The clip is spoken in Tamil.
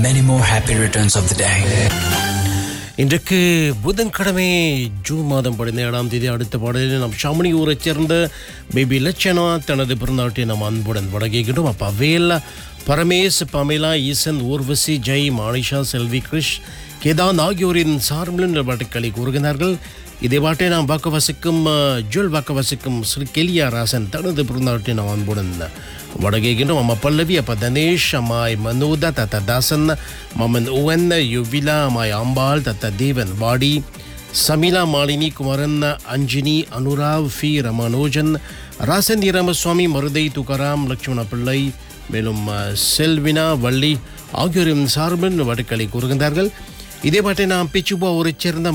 Many more happy returns of the day. இன்றைக்கு புதன்கிழமை ஜூன் மாதம் பதினேழாம் தேதி அடுத்த பாடலில் நம் ஷாமணி ஊரைச் சேர்ந்த பேபி லட்சணா தனது பிறந்தநாட்டை நாம் அன்புடன் வழங்குகின்றோம் அப்போ அவையில் பரமேஷ் பமேலா ஈசன் ஊர்வசி ஜெய் மானிஷா செல்வி கிருஷ் கேதான் ஆகியோரின் சார்பில் பாட்டுக்களை கூறுகிறார்கள் இதே பாட்டை நாம் வாக்க வசிக்கும் ஜுவல் வாக்க வசிக்கும் ஸ்ரீ கெலியா ராசன் தனது பிறந்தநாட்டை நாம் அன்புடன் வடகேகின்றோம் ಅಮ್ಮ ಪಲ್ಲವಿ ಅಪ್ಪ ಧನೇಶ್ ಅಮ್ಮಾಯ್ ಮನೋದ ತತ್ತ ದಾಸನ್ ಮಮನ್ ಓವನ್ ಯುವಿಲಾ ಅಮ್ಮಾಯ್ ಅಂಬಾಳ್ ತತ್ತ ದೇವನ್ ಬಾಡಿ ಸಮೀಲಾ ಮಾಲಿನಿ ಕುಮಾರನ್ ಅಂಜಿನಿ ಅನುರಾವ್ ಫಿ ರಮನೋಜನ್ ராசந்தி ராமசுவாமி மருதை துகாராம் லட்சுமண பிள்ளை மேலும் அஹ், செல்வினா வள்ளி ஆகியோரின் சார்பில் வடுக்களை கூறுகின்றார்கள் இதே பாட்டை நாம் பிச்சுபா ஊரைச் சேர்ந்த